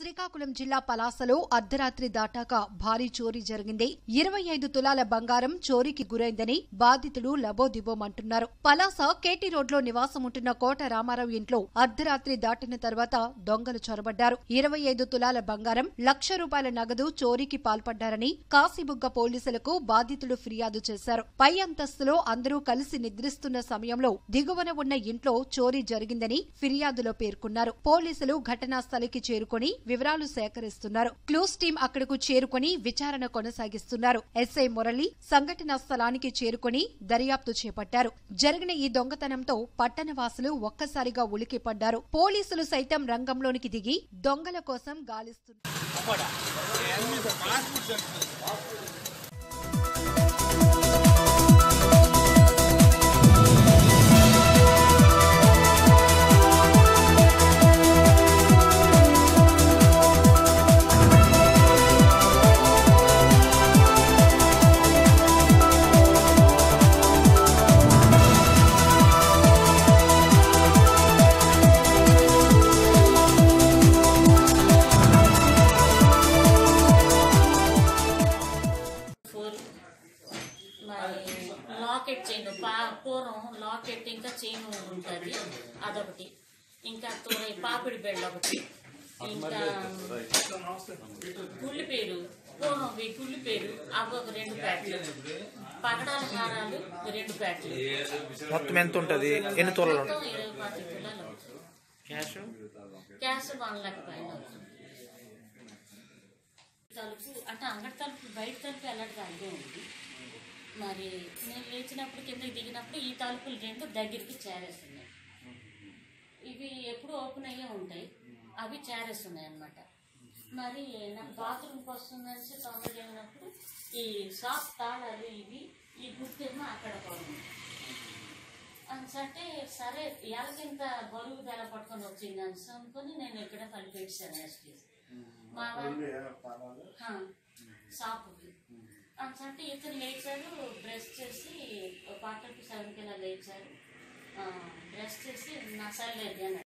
శ్రీకాకుళం జిల్లా పలాసలో అర్ధరాత్రి దాటాక భారీ చోరీ జరిగింది ఇరవై ఐదు తులాల బంగారం చోరీకి గురైందని బాధితులు లబోదిబోమంటున్నారు పలాస కేటీ రోడ్లో నివాసముంటున్న కోట రామారావు ఇంట్లో అర్ధరాత్రి దాటిన తర్వాత దొంగలు చొరబడ్డారు ఇరవై ఐదు తులాల బంగారం లక్ష రూపాయల నగదు చోరీకి పాల్పడ్డారని కాశీబుగ్గ పోలీసులకు బాధితులు ఫిర్యాదు చేశారు పై అంతస్తులో అందరూ కలిసి నిద్రిస్తున్న సమయంలో దిగువన ఉన్న ఇంట్లో చోరీ జరిగిందని ఫిర్యాదులో పేర్కొన్నారు పోలీసులు ఘటనా స్థలికి చేరుకొని వివరాలు సేకరిస్తున్నారు క్లూస్ టీం అక్కడకు చేరుకొని విచారణ కొనసాగిస్తున్నారు ఎస్ఐ మురళి సంఘటనా స్థలానికి చేరుకొని దర్యాప్తు చేపట్టారు జరిగిన ఈ దొంగతనంతో పట్టణవాసులు ఒక్కసారిగా ఉలికిపడ్డారు పోలీసులు సైతం రంగంలోనికి దిగి దొంగల కోసం గాలిస్తున్నారు ఫోర్ మరి లాకెట్ చైన్ పా పూర్వం లాకెట్ ఇంకా చైన్ ఉంటుంది అదొకటి ఇంకా తోరై పాపిడి బెడ్ ఒకటి ఇంకా గుళ్ళు పేరు పూర్వం ఈ గుళ్ళు పేరు అవి ఒక రెండు ప్యాట్లు పగడాల హారాలు రెండు ప్యాట్లు మొత్తం ఎంత ఉంటది ఎన్ని తోలలు మొత్తం ఉంటాయి ఇరవై పాతి తులాలు అవుతుంది క్యాష్ క్యాష్ వన్ లాక్ పైన అవుతుంది తలుపు అంటే అంగడి తలుపు బయట తలుపు ఎలాంటి అదే ఉంది మరి నేను లేచినప్పుడు కిందకి దిగినప్పుడు ఈ తలుపులు రెండు దగ్గరికి చేరేస్తున్నాయి ఇవి ఎప్పుడు ఓపెన్ అయ్యే ఉంటాయి అవి చేరేస్తున్నాయి అన్నమాట మరి నాకు బాత్రూమ్కి వస్తుందనేసి తొందరగా వెళ్ళినప్పుడు ఈ షాప్ తాళాలు ఇవి ఈ గుర్తేమో అక్కడ పోయింది అంటే సరే ఎలాగింత బరువు ధర పట్టుకొని వచ్చింది అని అనుకొని నేను ఇక్కడ కలిపేసాను నెక్స్ట్ మా వాళ్ళు షాపుకి అంటే ఇతను లేచారు బ్రష్ చేసి పాటలకి సెవెన్కి ఇలా లేచారు బ్రష్ చేసి నా సర్లేదు అని